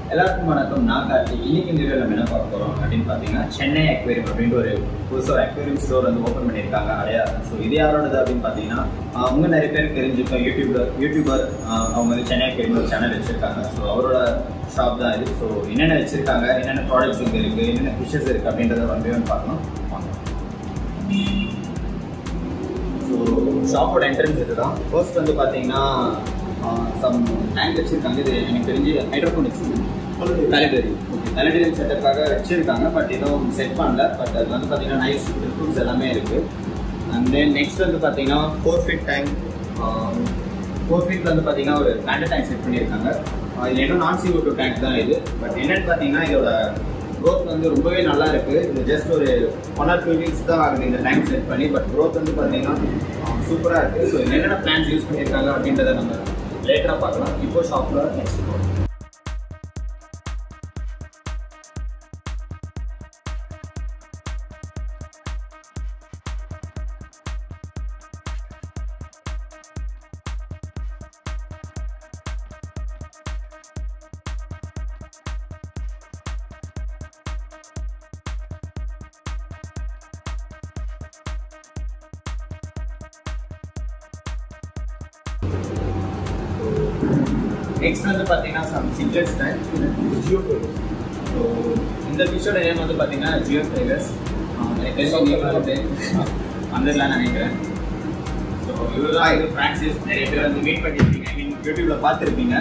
எல்லாருக்கும் வணக்கம் நான் கார்த்தி இன்னைக்கு இந்த வீடியோவில் நம்ம என்ன பார்க்க போகிறோம் அப்படின்னு பார்த்தீங்கன்னா சென்னை அக்வேரியம் அப்படின்ட்டு ஒரு புதுசாக ஒரு அக்வேரியம் ஸ்டோர் வந்து ஓப்பன் பண்ணியிருக்காங்க அடையா ஸோ இது யாரோடது அப்படின்னு பார்த்தீங்கன்னா ஆஹ் அவங்க நிறைய பேருக்கு தெரிஞ்சிருக்கோம் யூடியூபர் யூடியூபர் ஆஹ் அவங்க வந்து சென்னை அக்வேரியம் ஒரு சேனல் வச்சிருக்காங்க ஸோ அவரோட ஷாப் தான் இது ஸோ என்னென்ன வச்சிருக்காங்க என்னென்ன ப்ராடக்ட்ஸ் இங்கே இருக்குது என்னென்ன ஃபிஷஸ் இருக்குது அப்படின்றத வந்து வந்து பார்க்கணும் வாங்க ஸோ ஷாப்போட என்ட்ரன்ஸ் இதுதான் ஃபர்ஸ்ட் வந்து பார்த்தீங்கன்னா சம் டேங்க் வச்சிருக்காங்க இது எனக்கு தெரிஞ்சு ஹைட்ரோபோனிக்ஸ் கலண்டரி கலண்டரியன் செட்டப்புக்காக வச்சிருக்காங்க பட் எதுவும் செட் பண்ணல பட் அது வந்து பார்த்தீங்கன்னா நைஸ் ஃப்ரூட்ஸ் எல்லாமே இருக்குது அண்ட் தென் நெக்ஸ்ட் வந்து பார்த்தீங்கன்னா ஃபோர் ஃபீட் டேங்க் ஃபோர் ஃபீட்ல வந்து பார்த்தீங்கன்னா ஒரு பிளான்ட் டேங்க் செட் பண்ணியிருக்காங்க ஆஹ் இது இன்னும் நான் சிஓ டூ டேங்க் தான் இது பட் என்னன்னு பார்த்தீங்கன்னா இதோட க்ரோத் வந்து ரொம்பவே நல்லா இருக்கு இது ஜஸ்ட் ஒரு ஒன் ஆர் டூ வீக்ஸ் தான் ஆகுது இந்த டைம் செட் பண்ணி பட் க்ரோத் வந்து பார்த்தீங்கன்னா சூப்பராக இருக்கு ஸோ என்னென்ன பிளான்ஸ் யூஸ் பண்ணியிருக்காங்க அப்படின்றத நம்ம லேட்டராக பார்க்கலாம் இப்போ ஷாப்பில் நெக்ஸ்ட் நெக்ஸ்ட் வந்து பார்த்தீங்கன்னா சம் சிக்லெட்ஸ் டைம் ஜியோ ஃபைவர்ஸ் ஸோ இந்த ஃபிஷோட நேம் வந்து பார்த்தீங்கன்னா ஜியோ ஃபைவர்ஸ் எனக்கு தெரிஞ்சு நீங்களும் வந்து வந்துடலாம்னு நினைக்கிறேன் ஸோ இவர் தான் இது ஃப்ரான்சிஸ் நிறைய பேர் வந்து மீட் பண்ணியிருப்பீங்க ஐ மீன் யூடியூப்ல பார்த்துருப்பீங்க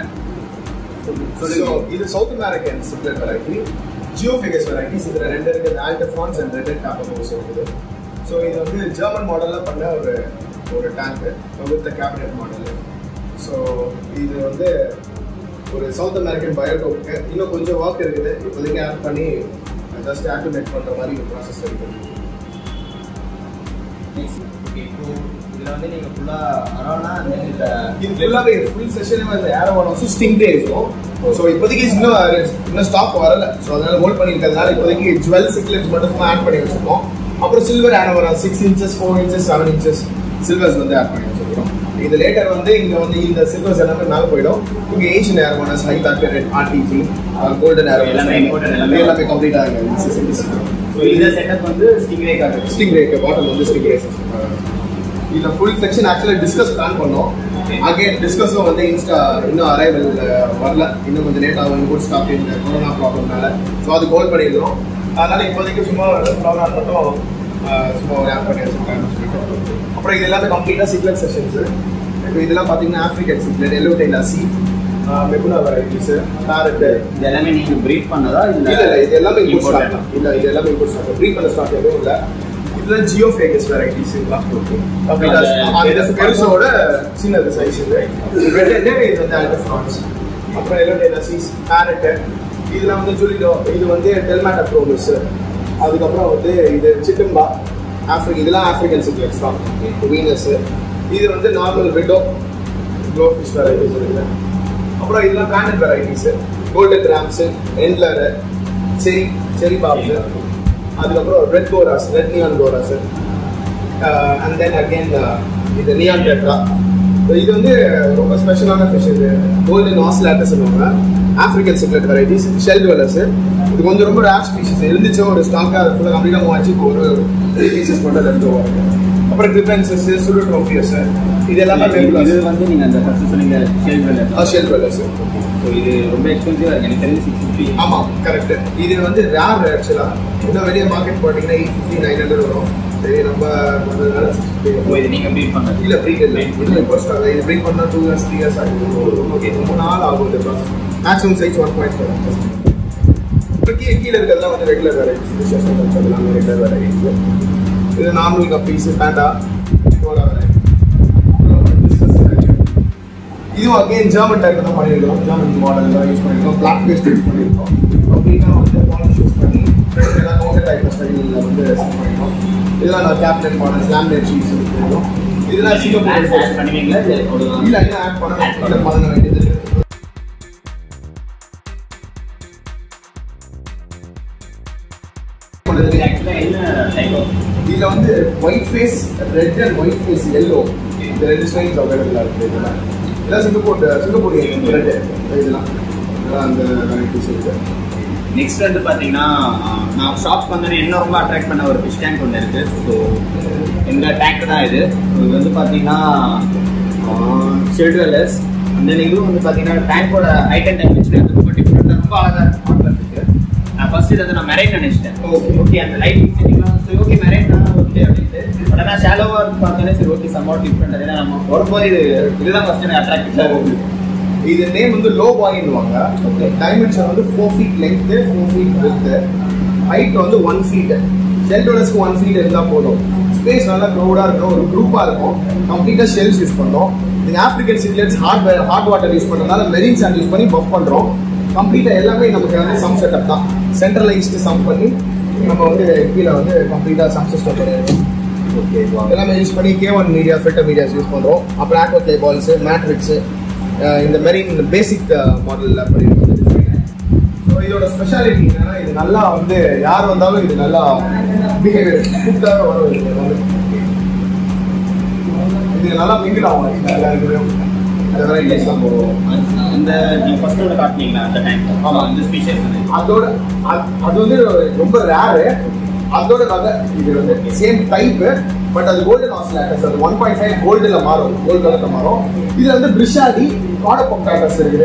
ஸோ இது South American cichlid variety geophagus varieties இதில் ரெண்டு இருக்குது ஆல்டஃபான்ஸ் அண்ட் ரெட் டாப்போஸ் இருக்குது ஸோ இது வந்து ஜெர்மன் மாடலில் பண்ண ஒரு ஒரு டேங்க்கு வித் கேபினட் மாடல் ஸோ இது வந்து ஒரு சவுத் அமெரிக்கன் பயோடோக்கு இன்னும் கொஞ்சம் ஒர்க் இருக்குது இப்போதைக்கு ஆட் பண்ணி ஜஸ்ட் ஆக்டிவேட் பண்ணுற மாதிரி ஒரு ப்ராசஸ் இருக்குது நெக்ஸ்ட் இப்போ இதில் வந்து நீங்கள் ஃபுல்லாக அரோனா இந்த இது ஃபுல்லாகவே ஃபுல் செஷனே வந்து ஏரோ ஒன் ஸ்டிங் டே இருக்கும் ஸோ இப்போதைக்கு இன்னும் இன்னும் ஸ்டாக் வரல ஸோ அதனால ஹோல்ட் பண்ணியிருக்கிறதுனால இப்போதைக்கு ஜுவல் சிக்லெட்ஸ் மட்டும் ஆட் பண்ணி வச்சிருக்கோம் அப்புறம் சில்வர் ஏரோ வரும் six inches four inches seven inches silvers வந்து ஆட் பண்ணி வச்சிருக்கோம் இது லேட்டர் வந்து இங்க வந்து இந்த சில்வர்ஸ் எல்லாமே மேலே போயிடும் இங்க Asian arowanas high back red RTG golden ஏரோ எல்லாமே important, எல்லாமே. எல்லாமே கம்ப்ளீட் ஆகுங்க ஸோ இந்த செட்டப் வந்து ஸ்டிங்ரேக்காக ஸ்டிங் ரேக் பாட்டில் வந்து ஸ்டிங் ரேக் இதுல ஃபுல் செக்ஷன் ஆக்சுவலாக டிஸ்கஸ் பிளான் பண்ணோம் Okay. அகைன் டிஸ்கஸும் வந்து இன்ஸ்டா இன்னும் அரைவல் வரல இன்னும் கொஞ்சம் லேட் ஆகும் கூட ஸ்டாப் இந்த கொரோனா ப்ராப்ளம்னால ஸோ அது கோல் பண்ணியிருக்கிறோம் அதனால இப்போதைக்கு சும்மா ஃப்ளவர் மட்டும் ஆஹ், சும்மா ஒரு ஆட் பண்ணி வச்சிருக்காங்கன்னு சொல்லிட்டு அப்புறம் இது எல்லாமே கம்ப்ளீட்டாக சிக்லெட் செஷன்ஸ் இப்போ இதெல்லாம் பார்த்தீங்கன்னா ஆஃப்ரிக்கன் சிக்லெட் எல்லோ டைல் அசி மெகுனா வெரைட்டிஸ் பேரட்டு இது எல்லாமே நீங்கள் பிரீட் பண்ணதா இல்ல இல்ல இது எல்லாமே இம்போர்ட் Imported. ஸ்டாக் இல்ல இது எல்லாமே இம்போர்ட் ஸ்டாக் ப்ரீ பண்ண ஸ்டாக் எதுவும் இல்ல இதுல ஜியோ ஃபேகஸ் வெரைட்டிஸ் இதெல்லாம் அந்த பெருசோட சின்னது சைஸ் இது ரெட் இது வந்து ஆல்டர் ஃப்ரான்ஸ் அப்புறம் எல்லோ டெலசிஸ் பேரட் இதுல வந்து ஜூலிடோ இது வந்து டெல்மேட்டா ப்ரோமிஸ் அதுக்கப்புறம் வந்து இது சிட்டம்பா ஆஃப்ரிக் இதெல்லாம் ஆஃப்ரிக்கன் சிக்லெட்ஸ் தான் வீனஸ் இது வந்து normal widow glow fish varieties இருக்குது அப்புறம் இதெல்லாம் பிராண்டட் வெரைட்டிஸ் கோல்டன் கிராம்ஸ் எண்ட்லர் செரி செரி பாப்ஸ் அதுக்கப்புறம் ரெட் கோராஸ் ரெட் நியான் கோராஸ் அண்ட் தென் அகேன் இது நியான் டெட்ரா இது வந்து ரொம்ப ஸ்பெஷலான ஃபிஷ் இது கோல்டன் ஆஸ்லாட்டஸ் சொல்லுவாங்க African cichlid varieties shell dwellers இது கொஞ்சம் ரொம்ப ரேர் ஸ்பீஷஸ் இருந்துச்சு ஒரு ஸ்டாக்காக அது ஃபுல்லாக கம்ப்ளீட்டாக மூவ் ஆச்சு இப்போ ஒரு த்ரீ பீசஸ் மட்டும் லெஃப்ட் ஓவர் அப்புறம் கிரிபன்சஸ் சுடுட்ரோஃபியஸ் இது எல்லாமே இது வந்து நீங்கள் அந்த ஃபர்ஸ்ட் சொன்னீங்க shell dweller shell dwellers so இது ரொம்ப எக்ஸ்பென்சிவாக இருக்கு எனக்கு தெரிஞ்சு சிக்ஸ் ஃபிஃப்டி ஆமா கரெக்ட் இது வந்து ரேர் ஆக்சுவலா இன்னும் வெளியே மார்க்கெட் போட்டீங்கன்னா எயிட் ஃபிஃப்டி நைன் ஹண்ட்ரட் வரும் சரி நம்ம பண்றதுனால சிக்ஸ் ஃபிஃப்டி இது நீங்கள் பிரீட் பண்ணுறது இல்ல ப்ரீட் இல்லை இது இப்போ ஸ்டாக் இது ப்ரீட் பண்ணா டூ இயர்ஸ் த்ரீ இயர்ஸ் ஆகுது ஓகே ரொம்ப நாள் ஆகும் இந்த process maximum size one point five இப்போ கீழே கீழே இருக்கிறதுலாம் வந்து ரெகுலர் வெரைட்டிஸ் விசேஷம் இருக்கிறதுலாம் ரெகுலர் வெரைட்டிஸ் இது நார்மல் கப்பீஸ் பேண்டா இதுவும் அகைன் ஜெர்மன் டைப் தான் பண்ணியிருக்கோம் ஜெர்மன் மாடல் தான் யூஸ் பண்ணியிருக்கோம் பிளாக் பேஸ்ட் யூஸ் பண்ணியிருக்கோம் அப்படின்னா வந்து பாலிஷ் யூஸ் பண்ணி எல்லாம் நோட்ட டைப் ஸ்டைலில் வந்து set பண்ணியிருக்கோம் இதெல்லாம் நான் கேப்டன் மாடல் லேமினேட் ஷீட்ஸ் பண்ணியிருக்கோம் இதெல்லாம் ஆட் சிங்கப்பூர் பண்ணுவீங்களா இல்லை அவ்வளோதான் இல்ல இன்னும் ஆட் பண்ண இன்னும் பண்ண வேண்டியது இருக்கு. ஆக்சுவலாக என்ன டைப் ஆஃப் இதுல வந்து white face red and white face yellow இந்த ரெண்டு ஸ்டைல்ஸ் அவைலபிளா இருக்கு இதெல்லாம் இதெல்லாம் சிங்கப்பூர் சிங்கப்பூர் ரெட் இதெல்லாம் அந்த வெரைட்டிஸ் இருக்கு நெக்ஸ்ட் வந்து பார்த்தீங்கன்னா ஆஹ், நான் ஷாப் வந்தோடனே என்ன ரொம்ப அட்ராக்ட் பண்ண ஒரு ஃபிஷ் டேங்க் ஒன்று இருக்கு ஸோ எங்கள் டேங்க் தான் இது So, இது வந்து பார்த்தீங்கன்னா ஷெல்டுவெல்லர்ஸ் அந்த இதுவும் வந்து பார்த்தீங்கன்னா டேங்கோட ஹைட் அண்ட் டைமென்ஷன் ரொம்ப டிஃப்ரெண்டாக ரொம்ப அழகாக இருக்கு நான் ஃபர்ஸ்ட் இதை வந்து நான் மெரைன் நினைச்சிட்டேன் Okay. ஓகே அந்த லைட்டிங் செட்டிங்லாம் சரி ஓகே மெரைன் தான் ஓகே அப்படின்ட்டு பட் ஆனால் ஷாலோவாக இருக்கு பார்த்தோன்னே சரி ஓகே சம்மாட் டிஃப்ரெண்ட் ஏன்னா நம்ம வரும்போது இது இதுதான் ஃபர்ஸ்ட் எனக்கு அட்ராக்டிவாக இருக்கு இது நேம் வந்து லோ பாயின்னுவாங்க Okay. டைமென்ஷன் வந்து four feet length four feet width height வந்து ஒன் ஃபீட் ஷெல்டோடஸ்க்கு ஒன் ஃபீட் இருந்தால் போதும் ஸ்பேஸ் நல்லா க்ரௌடாக இருக்கும் ஒரு குரூப்பாக இருக்கும் கம்ப்ளீட்டாக ஷெல்ஸ் யூஸ் பண்ணுறோம் இந்த African cichlids hot hot water use பண்ணுறதுனால மெரின் சாண்ட் யூஸ் பண்ணி பஃப் பண்ணுறோம் கம்ப்ளீட்டாக எல்லாமே நமக்கு வந்து சம் செட்டப் தான் சென்ட்ரலைஸ்டு சம் பண்ணி நம்ம வந்து கீழே வந்து கம்ப்ளீட்டாக சம் சிஸ்டம் பண்ணிடுறோம் ஓகே எல்லாமே யூஸ் பண்ணி K one media filter medias use பண்ணுறோம் அப்புறம் ஆக்வா கிளே பால்ஸு மேட்ரிக்ஸு இந்த மெரின் பேசிக் மாடலில் பண்ணியிருக்கோம் ஸோ இதோட ஸ்பெஷாலிட்டி என்னன்னா இது நல்லா வந்து யார் வந்தாலும் இது நல்லா பிஹேவியர் கூப்பிட்டாவே வரும் இது வந்து. இது நல்லா மிங்கிள் ஆகும் எல்லாருக்கும் அந்த varieties தான் போடுவோம் அந்த நீங்க ஃபர்ஸ்ட் ஒன்று காட்டினீங்களா அந்த டைம் ஆமா அந்த ஸ்பீஷஸ் அதோட அது- அது வந்து ரொம்ப ரேரு அதோட வகை இது வந்து சேம் டைப் பட் அது கோல்டன் ஆஸ்லாட்டஸ் அது ஒன் பாயிண்ட் ஃபைவ் கோல்டில் மாறும் கோல்டு கலரில் மாறும் இதுல வந்து பிரிஷாடி காடப்பொக்டாட்டஸ் இருக்குது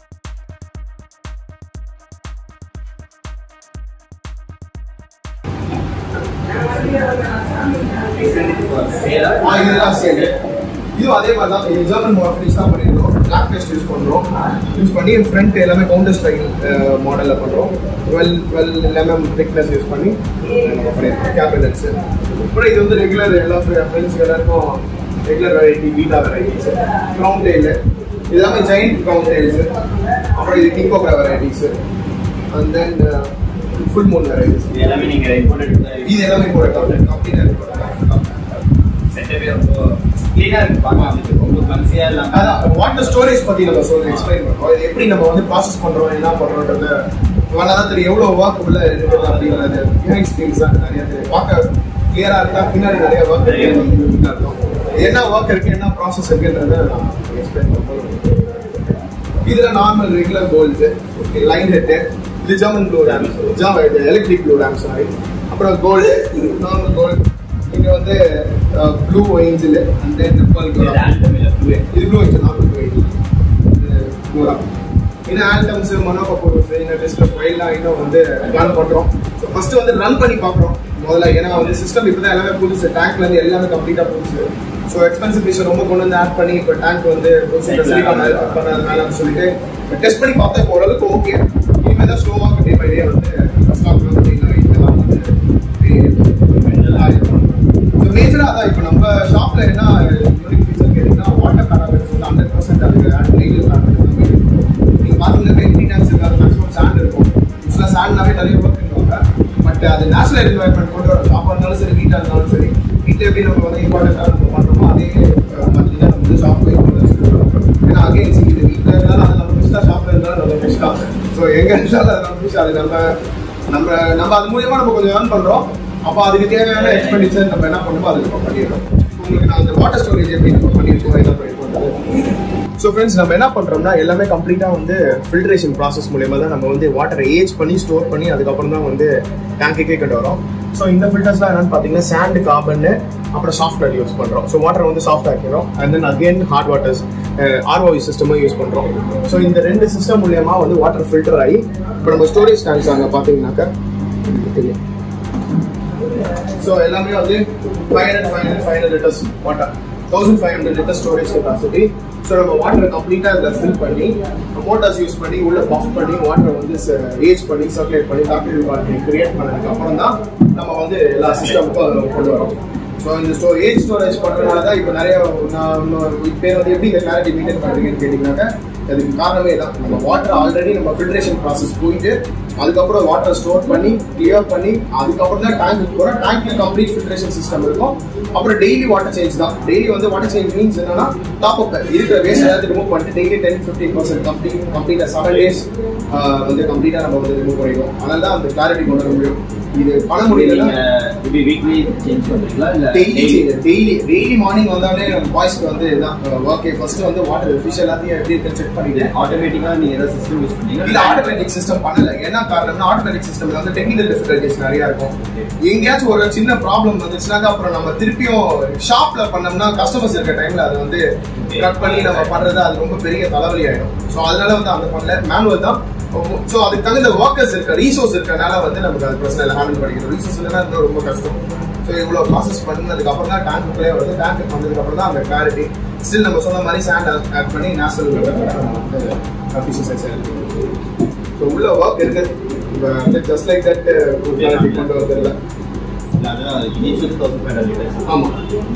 ஆ, இதெல்லாம் சேரு இதுவும் அதே மாதிரி தான் இது ஜெர்மன் மாடல்ஸ் தான் பண்ணிருக்கோம் பிளாக் டெஸ்ட் யூஸ் பண்றோம் யூஸ் பண்ணி ஃப்ரண்ட் எல்லாமே கவுண்டர் ஸ்டைல் மாடலில் பண்றோம் twelve twelve mm thickness use பண்ணி நம்ம பண்ணியிருக்கோம் கேபினட்ஸ் அப்புறம் இது வந்து ரெகுலர் எல்லா ஃப்ரெண்ட்ஸ் எல்லாருக்கும் regular variety betta varieties crown tail இது எல்லாமே ஜெயிண்ட் க்ரௌண்ட் டெயில்ஸ் அப்புறம் இது கிங்கோக்ரா varieties and then full moon varieties இது எல்லாமே நீங்க இம்போர்ட்டட் இது எல்லாமே கூட கம்ப்ளீட்டாக செட்டப்பே ரொம்ப க்ளீனா இருக்கு பார்க்க ரொம்ப கன்சியா இல்லாம அதான் வாட்டர் ஸ்டோரேஜ் பத்தி நம்ம சொல்ல எக்ஸ்பிளைன் பண்றோம் இது எப்படி நம்ம வந்து ப்ராசஸ் பண்றோம் என்ன பண்றோம்ன்றது வேணா தான் தெரியும் எவ்வளவு ஒர்க் உள்ள இருக்குது அப்படிங்கிறது பிஹைண்ட் ஸ்கிரீன்ஸ் தான் நிறைய தெரியும் பார்க்க கிளியரா இருக்கா பின்னாடி நிறைய ஒர்க் இருக்கு அர்த்தம் என்ன ஒர்க் இருக்கு என்ன ப்ராசஸ் இருக்குன்றத நான் எக்ஸ்பிளைன் பண்றோம் இதுல normal regular gold line head இது German blue rams electric blue rams அப்புறம் கோல்டு நார்மல் கோல்டு இங்க வந்து ப்ளூ ஏஞ்சல் அண்ட் தென் இது random இல்ல, blue. இது blue angel normal blue angel இது பூரா இன்னும் ஆல்டம்ஸ் மனோபோர்ஸ் இந்த டெஸ்ட் ஃபைல்லாம் இன்னும் வந்து ரன் பண்றோம் ஸோ ஃபர்ஸ்ட் வந்து ரன் பண்ணி பார்க்குறோம் முதல்ல ஏன்னா வந்து சிஸ்டம் இப்போ தான் எல்லாமே புதுசு டேங்க்ல இருந்து எல்லாமே கம்ப்ளீட்டா புதுசு ஸோ எக்ஸ்பென்சிவ் விஷயம் ரொம்ப கொண்டு வந்து ஆட் பண்ணி இப்போ டேங்க் வந்து புதுசு ஃபெசிலிட்டி பண்ணாதுனாலன்னு சொல்லிட்டு டெஸ்ட் பண்ணி பார்த்தா இப்போ ஓரளவுக்கு ஓகே இனிமேல் தான் ஸ்லோவாக டே பை டே வந்து ஸ்டாக் வந்து இதெல்லாம் வந்து ஸோ மேஜராக அதான் இப்போ நம்ம ஷாப்ல என்ன யூனிக் ஃபீச்சர் கேட்டிங்கன்னா வாட்டர் பேராமீட்டர்ஸ் வந்து ஹண்ட்ரட் பர்சன்ட் அதுக்கு அண்ட் லைட் பேராமீட்டர்ஸ் நீங்கள் பார்த்தீங்கன்னா எயிட்டி டைம்ஸ் இருக்காது மேக்ஸிமம் சாண்ட் இருக்கும் யூஸ்வலாக சாண்ட்னாவே நிறைய ஒர்க் பண்ணுவாங்க பட் அது நேச்சுரல் என்வாயர்மெண்ட் கொண்டு வர ஷாப்பாக இருந்தாலும் சரி வீட்டாக இருந்தாலும் சரி வீட்டில் எப்படி நம்ம வந்து இம்பார்ட்டண்ட்டாக நம்ம பண்ணுறோமோ அதே மாதிரி தான் நம்ம வந்து ஷாப்பில் கொண்டு வச்சுருக்கோம் ஏன்னா அகைன் இது வீட்டில் இருந்தாலும் அது நம்ம ஃபிஷ்ஷாக ஷாப்பில் இருந்தாலும் நம்ம ஃபிஷ் தான் ஸோ எங்கே இருந்தாலும் அது நம்ம ஃபிஷ் அது நம்ம நம்ம நம்ம அது மூலியமா நம்ம கொஞ்சம் ஏர்ன் பண்றோம் அப்போ அதுக்கு தேவையான எக்ஸ்பெண்டிச்சர் நம்ம என்ன பண்ணுமோ அதுக்கு நம்ம பண்ணிடுறோம் உங்களுக்கு நான் அந்த வாட்டர் ஸ்டோரேஜ் எப்படி நம்ம பண்ணியிருக்கோம் என்ன பண்ணியிருக்கோம் ஸோ ஃப்ரெண்ட்ஸ் நம்ம என்ன பண்ணுறோம்னா எல்லாமே கம்ப்ளீட்டாக வந்து ஃபில்ட்ரேஷன் ப்ராசஸ் மூலியமாக தான் நம்ம வந்து வாட்டரை ஏஜ் பண்ணி ஸ்டோர் பண்ணி அதுக்கப்புறம் தான் வந்து டேங்குக்கே கொண்டு வரோம் ஸோ இந்த ஃபில்டர்ஸ்லாம் என்னன்னு பார்த்தீங்கன்னா சாண்ட் கார்பன் அப்புறம் சாஃப்ட்வேர் யூஸ் பண்ணுறோம் ஸோ வாட்டர் வந்து சாஃப்ட் ஆக்கிறோம் and then again hard waters ROV சிஸ்டமும் யூஸ் பண்ணுறோம் ஸோ இந்த ரெண்டு சிஸ்டம் மூலியமாக வந்து வாட்டர் ஃபில்டர் ஆகி இப்போ நம்ம ஸ்டோரேஜ் டேங்க்ஸ் அங்கே பார்த்தீங்கன்னாக்கா உங்களுக்கு தெரியும் ஸோ எல்லாமே வந்து five hundred five hundred five hundred litres water thousand five hundred litre storage capacity so நம்ம வாட்டரை கம்ப்ளீட்டாக இதில் ஃபில் பண்ணி மோட்டார்ஸ் யூஸ் பண்ணி உள்ள பஃப் பண்ணி வாட்டரை வந்து ஏஜ் பண்ணி சர்க்குலேட் பண்ணி டாக்டர் வாட்டரை கிரியேட் பண்ணதுக்கு அப்புறம் தான் நம்ம வந்து எல்லா சிஸ்டமுக்கும் கொண்டு வரோம் ஸோ இந்த ஸ்டோ ஏஜ் ஸ்டோரேஜ் பண்ணுறதுனால தான் இப்போ நிறைய நான் இன்னும் பேர் வந்து எப்படி இந்த கிளாரிட்டி மெயின்டைன் பண்ணுறீங்கன்னு கேட்டிங்கனாக்கா அதுக்கு காரணமே தான் நம்ம வாட்டர் ஆல்ரெடி நம்ம ஃபில்ட்ரேஷன் ப்ராசஸ் போயிட்டு அதுக்கப்புறம் வாட்டர் ஸ்டோர் பண்ணி கிளியர் பண்ணி அதுக்கப்புறம் தான் டேங்க் போகிறோம் டேங்க்ல கம்ப்ளீட் ஃபில்ட்ரேஷன் சிஸ்டம் இருக்கும் அப்புறம் டெய்லி வாட்டர் சேஞ்ச் தான் டெய்லி வந்து வாட்டர் சேஞ்ச் மீன்ஸ் என்னன்னா டாப் அப் இருக்கிற வேஸ்ட் எல்லாத்தையும் ரிமூவ் பண்ணிட்டு daily ten fifteen percent complete கம்ப்ளீட்டாக செவன் டேஸ் வந்து கம்ப்ளீட்டாக நம்ம வந்து ரிமூவ் பண்ணிடுவோம் அதனால தான் அந்த கிளாரிட்டி கொண்டு வர முடியும் இது பண்ண முடியலன்னா இப்படி வீக்லி சேஞ்ச் பண்றீங்களா இல்ல டெய்லி டெய்லி டெய்லி மார்னிங் வந்தாலே பாய்ஸ்க்கு வந்து இதான் ஓகே ஃபர்ஸ்ட் வந்து வாட்டர் ஃபிஷ் எல்லாத்தையும் எப்படி இருக்குன்னு செக் பண்ணிட்டு ஆட்டோமேட்டிக்கா நீங்க ஏதாவது சிஸ்டம் யூஸ் இல்ல பண்ணீங்களா ஆட்டோமேட்டிக் சிஸ்டம் பண்ணல என்ன காரணம்னா ஆட்டோமேட்டிக் சிஸ்டம்ல வந்து டெக்னிக்கல் டிஃபிகல்டிஸ் நிறைய இருக்கும் எங்கேயாச்சும் ஒரு சின்ன ப்ராப்ளம் வந்துச்சுனாக்கா அப்புறம் நம்ம திருப்பியும் ஷாப்ல பண்ணோம்னா கஸ்டமர்ஸ் இருக்க டைம்ல அதை வந்து கட் பண்ணி நம்ம பண்றது அது ரொம்ப பெரிய தலைவலி ஆயிடும் ஸோ அதனால வந்து அந்த பண்ணல மேனுவல் தான் ஸோ அதுக்கு தகுந்த ஒர்க்கர்ஸ் இருக்க ரீசோர்ஸ் இருக்கனால வந்து நமக்கு அது பிரச்சனை இல்லை ஹேண்டில் பண்ணிக்கிறோம் ரீசோர்ஸ் இல்லைன்னா இன்னும் ரொம்ப கஷ்டம் ஸோ இவ்வளோ ப்ராசஸ் பண்ணதுக்கு அப்புறம் தான் டேங்க்குள்ளே வருது டேங்க் பண்ணதுக்கு அப்புறம் தான் அந்த கிளாரிட்டி ஸ்டில் நம்ம சொன்ன மாதிரி சாண்ட் ஆட் பண்ணி நேஷனல் வந்து அஃபிஷியல்ஸ் ஸோ உள்ள ஒர்க் இருக்கு ஜஸ்ட் லைக் தட் கிளாரிட்டி கொண்டு வரது இல்லை இல்ல அதான் இனிஷியல் தௌசண்ட் ஃபைவ் ஹண்ட்ரட் ஆமா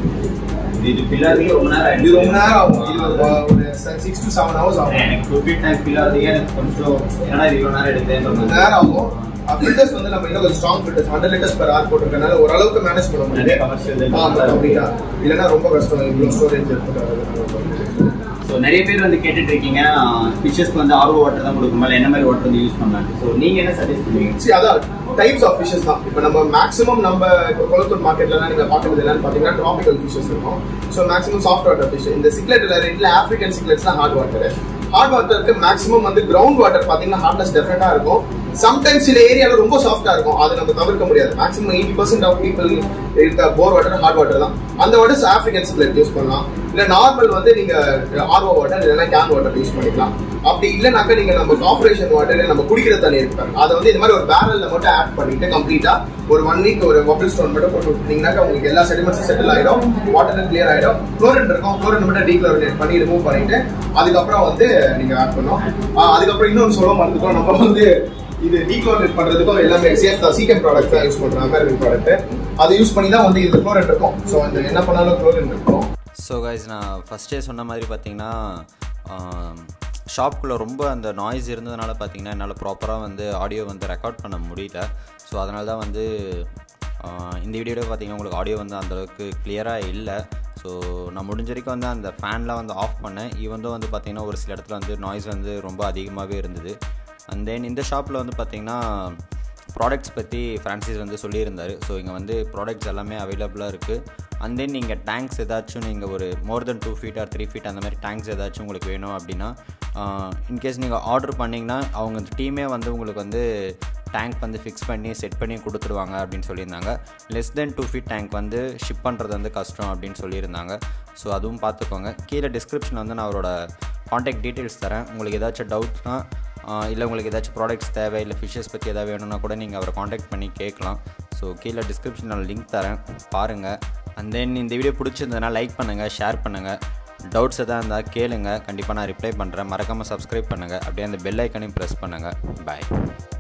இது ஃபில் ஆகிறதுக்கு ரொம்ப நேரம் இது ஆயிடுச்சு ரொம்ப நேரம் ஆகும் இது ஒரு- ஒரு சிக்ஸ் டு செவன் ஹவர்ஸ் ஆகும் எனக்கு ப்ரொஃபிட் டேங்க் ஃபில் ஆகிறதுக்கு எனக்கு கொஞ்சம் என்னடா இது இவ்வளோ நேரம் எடுத்தேன் ரொம்ப நேரம் ஆகும் ஃபில்டர்ஸ் வந்து நம்ம இன்னும் கொஞ்சம் strong filters hundred litres per hour போட்டிருக்கனால ஓரளவுக்கு மேனேஜ் பண்ண நிறைய முடியும் commercial ஆமா அப்படியா இல்லைன்னா ரொம்ப கஷ்டம் இவ்வளோ ஸ்டோரேஜ் எடுத்துட்டு வர்றது ஸோ நிறைய பேர் வந்து கேட்டுட்டு இருக்கீங்க ஃபிஷஸ்க்கு வந்து ஆர்வ வாட்டர் தான் கொடுக்குமா இல்லை என்ன மாதிரி வாட்டர் வந்து யூஸ் பண்ணலாம் ஸோ நீங்க என்ன சஜஸ்ட் பண்ணுவீங்க சரி அதான் டைப்ஸ் ஆஃப் ஃபிஷஸ் தான் இப்போ நம்ம மேக்ஸிமம் நம்ம இப்போ கொளத்தூர் மார்க்கெட்லாம் நீங்க பார்க்கறது என்னன்னு பார்த்தீங்கன்னா ட்ராபிக்கல் ஃபிஷஸ் இருக்கும் so maximum soft water fish இந்த சிக்லெட் ரேட்ல ஆஃப்ரிக்கன் சிக்லெட்ஸ் தான் ஹார்ட் வாட்டர் ஹார்ட் வாட்டருக்கு மேக்ஸிமம் வந்து கிரவுண்ட் வாட்டர் பார்த்தீங்கன்னா ஹார்ட்னஸ் டெஃபரெண்டா இருக்கும் சம்டைம்ஸ் சில ஏரியால ரொம்ப சாஃப்டா இருக்கும் அதை நம்ம தவிர்க்க முடியாது maximum eighty percent of people இருக்க போர் வாட்டர் ஹார்ட் வாட்டர் தான் அந்த வாட்டர் ஆஃப்ரிக்கன் சிக்லெட் யூஸ் பண்ணலாம் இல்ல நார்மல் வந்து நீங்க ஆர்ஓ வாட்டர் இல்லைன்னா கேன் வாட்டர் யூஸ் பண்ணிக்கலாம் அப்படி இல்லைனாக்கா நீங்க நம்ம கார்பரேஷன் வாட்டர் நம்ம குடிக்கிற தண்ணி இருப்பாங்க அதை வந்து இந்த மாதிரி ஒரு பேரல்ல மட்டும் ஆட் பண்ணிட்டு கம்ப்ளீட்டா ஒரு ஒன் வீக் ஒரு பபிள் ஸ்டோன் மட்டும் போட்டு விட்டீங்கன்னாக்கா உங்களுக்கு எல்லா செடிமெண்ட்ஸும் செட்டில் ஆயிடும் வாட்டர் கிளியர் ஆயிடும் குளோரின் இருக்கும் குளோரின் மட்டும் டீக்ளோரினேட் பண்ணி ரிமூவ் பண்ணிட்டு அதுக்கப்புறம் வந்து நீங்க ஆட் பண்ணோம் ஆஹ் அதுக்கப்புறம் இன்னொன்று சொல்ல மறந்துட்டோம் நம்ம வந்து இது டீக்ளோரினேட் பண்றதுக்கும் எல்லாமே சேஃப் தான் சீக்கம் ப்ராடக்ட் தான் யூஸ் பண்றோம் அமெரிக்கன் ப்ராடக்ட் அதை யூஸ் பண்ணி தான் வந்து இது குளோரின் இருக்கும் ஸோ இந்த என்ன பண்ணாலும் குளோரின் இருக்கும் ஸோ கைஸ் நான் ஃபஸ்ட்டே சொன்ன மாதிரி பார்த்தீங்கன்னா ஷாப்புக்குள்ளே ரொம்ப அந்த நாய்ஸ் இருந்ததுனால பார்த்தீங்கன்னா என்னால் ப்ராப்பராக வந்து ஆடியோ வந்து ரெக்கார்ட் பண்ண முடியல ஸோ அதனால தான் வந்து ஆஹ், இந்த வீடியோவில் பார்த்தீங்கன்னா உங்களுக்கு ஆடியோ வந்து அந்தளவுக்கு கிளியராக இல்லை ஸோ நான் முடிஞ்ச வரைக்கும் வந்து அந்த ஃபேன்லாம் வந்து ஆஃப் பண்ணேன் ஈவன் வந்து பார்த்தீங்கன்னா ஒரு சில இடத்துல வந்து நாய்ஸ் வந்து ரொம்ப அதிகமாகவே இருந்தது அண்ட் தென் இந்த ஷாப்பில் வந்து பார்த்தீங்கன்னா ப்ராடக்ட்ஸ் பற்றி ஃப்ரான்சிஸ் வந்து சொல்லியிருந்தார் ஸோ இங்கே வந்து ப்ராடக்ட்ஸ் எல்லாமே அவைலபிளாக இருக்குது அண்ட் தென் நீங்கள் டேங்க்ஸ் ஏதாச்சும் நீங்கள் ஒரு more than two feet or three feet அந்த மாதிரி டேங்க்ஸ் ஏதாச்சும் உங்களுக்கு வேணும் அப்படின்னா இன்கேஸ் நீங்கள் ஆர்டர் பண்ணிங்கன்னா அவங்க டீமே வந்து உங்களுக்கு வந்து டேங்க் வந்து ஃபிக்ஸ் பண்ணி செட் பண்ணி கொடுத்துருவாங்க அப்படின்னு சொல்லியிருந்தாங்க less than two feet tank வந்து ஷிப் பண்ணுறது வந்து கஷ்டம் அப்படின்னு சொல்லியிருந்தாங்க ஸோ அதுவும் பார்த்துக்கோங்க கீழே டிஸ்கிரிப்ஷனில் வந்து நான் அவரோட காண்டாக்ட் டீட்டெயில்ஸ் தரேன் உங்களுக்கு ஏதாச்சும் டவுட்னா இல்லை உங்களுக்கு ஏதாச்சும் ப்ராடக்ட்ஸ் தேவை இல்லை ஃபிஷ்ஷஸ் பற்றி எதாவது வேணும்னா கூட நீங்கள் அவரை காண்டாக்ட் பண்ணி கேட்கலாம் ஸோ கீழே டிஸ்கிரிப்ஷனில் லிங்க் தரேன் பாருங்கள் அண்ட் தென் இந்த வீடியோ பிடிச்சிருந்ததுன்னா லைக் பண்ணுங்கள் ஷேர் பண்ணுங்கள் டவுட்ஸ் எதாவது இருந்தால் கேளுங்க கண்டிப்பாக நான் ரிப்ளை பண்ணுறேன் மறக்காமல் சப்ஸ்கிரைப் பண்ணுங்கள் அப்படியே அந்த பெல் ஐக்கனையும் ப்ரெஸ் பண்ணுங்கள் பாய்